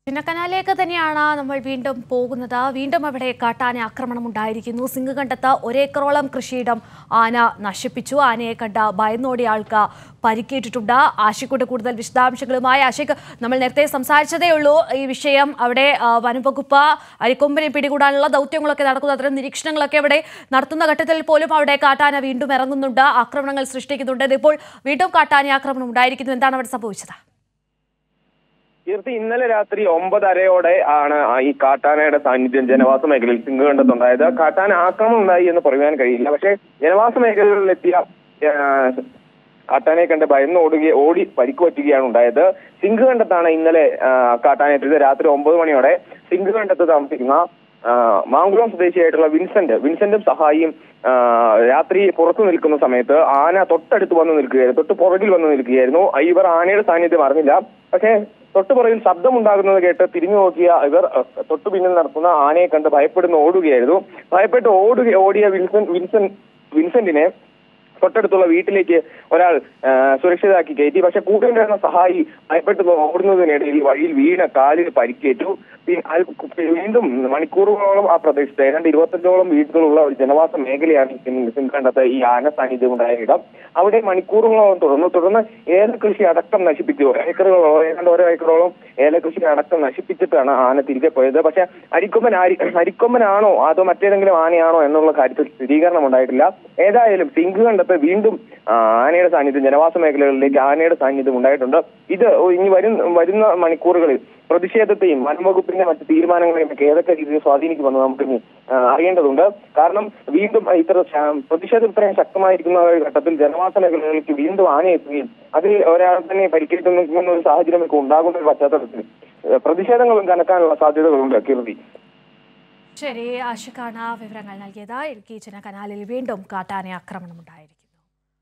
ചിന്നക്കനാലിലേക്ക് തന്നെയാണ് നമ്മൾ വീണ്ടും പോകുന്നത് വീണ്ടും അവിടെ കാട്ടാന ആക്രമണം ഉണ്ടായിരിക്കുന്നു സിംഗകണ്ഠത്ത് ഒരേക്കറോളം കൃഷിയിടം ആന നശിപ്പിച്ചു ആനയെ കണ്ട ഭയന്നോടിയ ആൾക്ക് പരിക്കേറ്റിട്ടുണ്ട് ആശയ്ക്കൂടെ കൂടുതൽ വിശദാംശങ്ങളുമായി ആശയ്ക്ക് നമ്മൾ നേരത്തെ സംസാരിച്ചതേ ഉള്ളൂ ഈ വിഷയം അവിടെ ആ, വനംവകുപ്പ് അരിക്കൊമ്പനെ പിടികൂടാനുള്ള ദൗത്യങ്ങളൊക്കെ നടക്കുന്നു അത്തരം നിരീക്ഷണങ്ങളൊക്കെ അവിടെ നടത്തുന്ന ഘട്ടത്തിൽ പോലും അവിടെ കാട്ടാന വീണ്ടും ഇറങ്ങുന്നുണ്ട് ആക്രമണങ്ങൾ സൃഷ്ടിക്കുന്നുണ്ട് ഇതിപ്പോൾ വീണ്ടും കാട്ടാന ആക്രമണം ഉണ്ടായിരിക്കുന്നു എന്താണ് അവിടെ സംഭവിച്ചത് കീർത്തി ഇന്നലെ രാത്രി ഒമ്പതരയോടെ ആണ് ആ ഈ കാട്ടാനയുടെ സാന്നിധ്യം ജനവാസ മേഖലയിൽ സിംഗകണ്ഠത്തുണ്ടായത് കാട്ടാന ആക്രമണം ഉണ്ടായി എന്ന് പറയാൻ കഴിയില്ല പക്ഷേ ജനവാസ മേഖലകളിലെത്തിയ ആ, കാട്ടാനയെ കണ്ട് ഭയന്ന് ഓടുക ഓടി പരിക്ക് പറ്റുകയാണ് ഉണ്ടായത് സിംഗകണ്ഠത്താണ് ഇന്നലെ ആ, കാട്ടാന എത്തിയത് രാത്രി ഒമ്പത് മണിയോടെ സിംഗകണ്ഠത്ത് താമസിക്കുന്ന ആ, മാങ്കുളം സ്വദേശിയായിട്ടുള്ള വിൻസെന്റ് വിൻസെന്റും സഹായിയും ആ, രാത്രി പുറത്തു നിൽക്കുന്ന സമയത്ത് ആന തൊട്ടടുത്ത് വന്ന് നിൽക്കുകയായിരുന്നു തൊട്ട് പുറകിൽ വന്ന് നിൽക്കുകയായിരുന്നു ആ, ഇവർ ആനയുടെ സാന്നിധ്യം അറിഞ്ഞില്ല പക്ഷേ തൊട്ടു പുറകിൽ ശബ്ദമുണ്ടാകുന്നത് കേട്ട് തിരിഞ്ഞു നോക്കിയ ഇവർ അഹ്, തൊട്ടു പിന്നിൽ നടത്തുന്ന ആനയെ കണ്ട് ഭയപ്പെടുന്ന ഓടുകയായിരുന്നു ഭയപ്പെട്ട് ഓടുക ഓടിയ വിൻസൻ വിൻസൻ വിൻസെന്റിനെ തൊട്ടടുത്തുള്ള വീട്ടിലേക്ക് ഒരാൾ ആ, സുരക്ഷിതരാക്കി കയറ്റി പക്ഷെ കൂടെ ഉണ്ടായിരുന്ന സഹായി ഭയപ്പെട്ട് ഓടുന്നതിനിടയിൽ വഴിയിൽ വീണ കാലിന് പരിക്കേറ്റു പി- അത് വീണ്ടും മണിക്കൂറുകളോളം ആ പ്രദേശത്ത് ഏതാണ്ട് ഇരുപത്തഞ്ചോളം വീടുകളുള്ള ഒരു ജനവാസ മേഖലയാണ് ഈ സിം- സിംകണ്ടത്ത് ഈ ആന സാന്നിധ്യം ഉണ്ടായ ഇടം അവിടെ മണിക്കൂറുകളോളം തുടർന്നു തുടർന്ന് ഏലകൃഷി അടക്കം നശിപ്പിച്ചു ഏക്കറുകളോളം ഏതാണ്ട് ഓരോ ഏക്കറോളം ഏലകൃഷി അടക്കം നശിപ്പിച്ചിട്ടാണ് ആന തിരികെ പോയത് പക്ഷെ അരിക്കൊമ്പൻ ആരി അരിക്കൊമ്പനാണോ അതോ മറ്റേതെങ്കിലും ആനയാണോ എന്നുള്ള കാര്യത്തിൽ സ്ഥിരീകരണം ഉണ്ടായിട്ടില്ല ഏതായാലും സിംഗ് കണ്ടത്ത് വീണ്ടും ആ, ആനയുടെ സാന്നിധ്യം ജനവാസ മേഖലകളിലേക്ക് ആനയുടെ സാന്നിധ്യം ഉണ്ടായിട്ടുണ്ട് ഇത് ഇനി വരും വരുന്ന മണിക്കൂറുകളിൽ പ്രതിഷേധത്തെയും വനംവകുപ്പിന്റെ മറ്റ് തീരുമാനങ്ങളെയും ഒക്കെ ഏതൊക്കെ രീതിയിൽ സ്വാധീനിക്കുമെന്ന് നമുക്ക് ഇനി ആ, അറിയേണ്ടതുണ്ട് കാരണം വീണ്ടും ഇത്ര ശ- പ്രതിഷേധം ഇത്രയും ശക്തമായിരിക്കുന്ന ഒരു ഘട്ടത്തിൽ ജനവാസ മേഖലകളിലേക്ക് വീണ്ടും ആന എത്തുകയും അതിൽ ഒരാൾ തന്നെ പരിക്കേറ്റുന്ന ഒരു സാഹചര്യമൊക്കെ ഉണ്ടാകുന്ന ഒരു പശ്ചാത്തലത്തിൽ ഏ, പ്രതിഷേധങ്ങളും കനക്കാനുള്ള സാധ്യതകളുണ്ട് കീർത്തി ശരി ആശുക്കാണ് വിവരങ്ങൾ നൽകിയത് ഇടുക്കി ചിന്നക്കനാലിൽ വീണ്ടും കാട്ടാന ആക്രമണം ഉണ്ടായിരിക്കുന്നു